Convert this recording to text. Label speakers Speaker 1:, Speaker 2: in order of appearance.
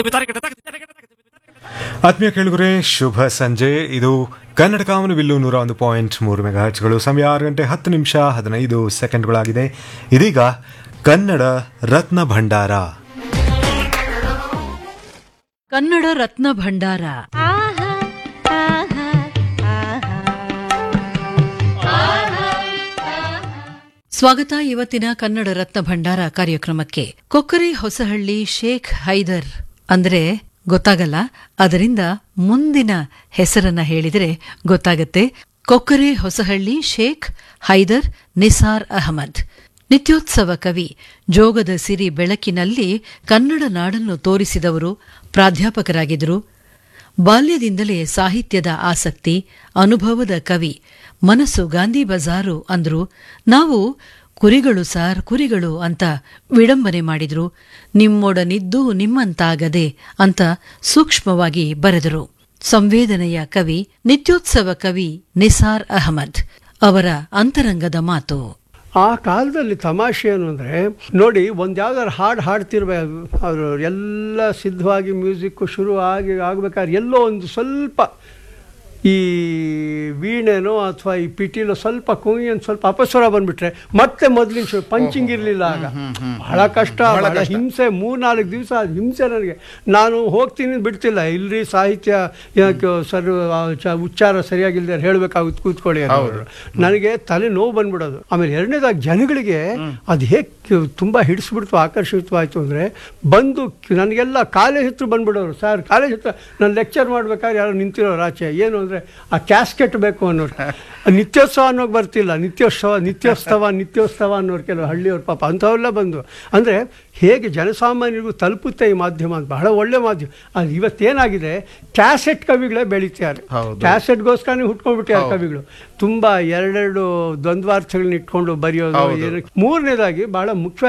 Speaker 1: ಆತ್ಮೀಯ ಕೇಳುಗರೆ ಶುಭ ಸಂಜೆ ಇದು ಕನ್ನಡ ಕಾಮನಬಿಲ್ಲು ನೂರ ಒಂದು ಪಾಯಿಂಟ್ ಮೂರು ಮೆಗಾ ಹಚ್ಗಳು ಸಮಯ ಆರು ಗಂಟೆ ಹತ್ತು ನಿಮಿಷ ಹದಿನೈದು ಸೆಕೆಂಡ್ಗಳಾಗಿದೆ ಇದೀಗ ಕನ್ನಡ ರತ್ನ ಭಂಡಾರ
Speaker 2: ಕನ್ನಡ ರತ್ನ ಭಂಡಾರ ಸ್ವಾಗತ ಇವತ್ತಿನ ಕನ್ನಡ ರತ್ನ ಭಂಡಾರ ಕಾರ್ಯಕ್ರಮಕ್ಕೆ ಕೊಕ್ಕರೆ ಹೊಸಹಳ್ಳಿ ಶೇಖ್ ಹೈದರ್ ಅಂದ್ರೆ ಗೊತ್ತಾಗಲ್ಲ ಅದರಿಂದ ಮುಂದಿನ ಹೆಸರನ್ನ ಹೇಳಿದರೆ ಗೊತ್ತಾಗತ್ತೆ ಕೊಕ್ಕರೆ ಹೊಸಹಳ್ಳಿ ಶೇಖ್ ಹೈದರ್ ನಿಸಾರ್ ಅಹಮದ್ ನಿತ್ಯೋತ್ಸವ ಕವಿ ಜೋಗದ ಸಿರಿ ಬೆಳಕಿನಲ್ಲಿ ಕನ್ನಡ ನಾಡನ್ನು ತೋರಿಸಿದವರು ಪ್ರಾಧ್ಯಾಪಕರಾಗಿದ್ದರು ಬಾಲ್ಯದಿಂದಲೇ ಸಾಹಿತ್ಯದ ಆಸಕ್ತಿ ಅನುಭವದ ಕವಿ ಮನಸ್ಸು ಗಾಂಧಿ ಬಜಾರು ಅಂದ್ರು ನಾವು ಕುರಿಗಳು ಸಾರ್ ಕುರಿಗಳು ಅಂತ ವಿಡಂಬನೆ ಮಾಡಿದ್ರು ನಿಮ್ಮೊಡನಿದ್ದು ನಿಮ್ಮಂತಾಗದೆ ಅಂತ ಸೂಕ್ಷ್ಮವಾಗಿ ಬರೆದರು ಸಂವೇದನೆಯ ಕವಿ ನಿತ್ಯೋತ್ಸವ ಕವಿ ನಿಸಾರ್ ಅಹಮದ್ ಅವರ ಅಂತರಂಗದ ಮಾತು
Speaker 3: ಆ ಕಾಲದಲ್ಲಿ ತಮಾಷೆ ಏನು ಅಂದರೆ ನೋಡಿ ಒಂದು ಯಾವ್ದಾದ್ರು ಹಾಡು ಹಾಡ್ತಿರ್ಬೇಕು ಅವರು ಎಲ್ಲ ಸಿದ್ಧವಾಗಿ ಮ್ಯೂಸಿಕ್ಕು ಶುರು ಆಗಿ ಆಗ್ಬೇಕಾದ್ರೆ ಎಲ್ಲೋ ಒಂದು ಸ್ವಲ್ಪ ಈ ವೀಣೆನೋ ಅಥವಾ ಈ ಪಿಟೀಲೋ ಸ್ವಲ್ಪ ಕುಂಗಿ ಒಂದು ಸ್ವಲ್ಪ ಅಪಸ್ವರ ಬಂದ್ಬಿಟ್ರೆ ಮತ್ತೆ ಮೊದಲಿನ ಶುರು ಪಂಚಿಂಗ್ ಇರಲಿಲ್ಲ ಆಗ ಬಹಳ ಕಷ್ಟ ಬಹಳ ಹಿಂಸೆ ಮೂರ್ನಾಲ್ಕು ದಿವಸ ಹಿಂಸೆ ನನಗೆ ನಾನು ಹೋಗ್ತೀನಿ ಬಿಡ್ತಿಲ್ಲ ಇಲ್ರಿ ಸಾಹಿತ್ಯ ಯಾಕೆ ಸರ್ ಆ ಚ- ಉಚ್ಚಾರ ಸರಿಯಾಗಿಲ್ಲದೆ ಹೇಳಬೇಕಾಗುತ್ತೆ ಕೂತ್ಕೊಳ್ಳಿ ಅನ್ನೋರು ನನಗೆ ತಲೆ ನೋವು ಬಂದ್ಬಿಡೋದು ಆಮೇಲೆ ಎರಡನೇದಾಗಿ ಜನಗಳಿಗೆ ಅದು ಹೇಗೆ ತುಂಬ ಹಿಡಿಸ್ಬಿಡ್ತು ಆಕರ್ಷಿತವಾಯಿತು ಅಂದರೆ ಬಂದು ಕ್- ನನಗೆಲ್ಲ ಕಾಲೇಜ್ ಹತ್ರ ಬಂದ್ಬಿಡೋರು ಸರ್ ಕಾಲೇಜ್ ಹತ್ರ ನಾನು ಲೆಕ್ಚರ್ ಮಾಡ್ಬೇಕಾದ್ರೆ ಯಾರೋ ನಿಂತಿರೋರು ಆಚೆ ಏನು ಅಂದರೆ ಆ ಕ್ಯಾಸ್ಕೆಟ್ ಬೇಕು ಅನ್ನೋರು ನಿತ್ಯೋತ್ಸವ ಅನ್ನೋಕೆ ಬರ್ತಿಲ್ಲ ನಿತ್ಯೋತ್ಸವ ನಿತ್ಯೋತ್ಸವ ನಿತ್ಯೋತ್ಸವ ಅನ್ನೋರು ಕೆಲವು ಹಳ್ಳಿಯವ್ರ ಪಾಪ ಅಂಥವೆಲ್ಲ ಬಂದು ಅಂದರೆ ಹೇಗೆ ಜನಸಾಮಾನ್ಯರಿಗೂ ತಲುಪುತ್ತೆ ಈ ಮಾಧ್ಯಮ ಅಂತ ಬಹಳ ಒಳ್ಳೆ ಮಾಧ್ಯಮ ಅದು ಇವತ್ತೇನಾಗಿದೆ ಕ್ಯಾಸೆಟ್ ಕವಿಗಳೇ ಬೆಳೀತಾರೆ ಕ್ಯಾಸೆಟ್ಗೋಸ್ಕರನೇ ಹುಟ್ಕೊಂಡ್ಬಿಟ್ಟಿದ್ದಾರೆ ಕವಿಗಳು ತುಂಬ ಎರಡೆರಡು ದ್ವಂದ್ವಾರ್ಥಗಳನ್ನ ಇಟ್ಕೊಂಡು ಬರೆಯೋದು ಏನು ಮೂರನೇದಾಗಿ ಬಹಳ ಮುಖ್ಯ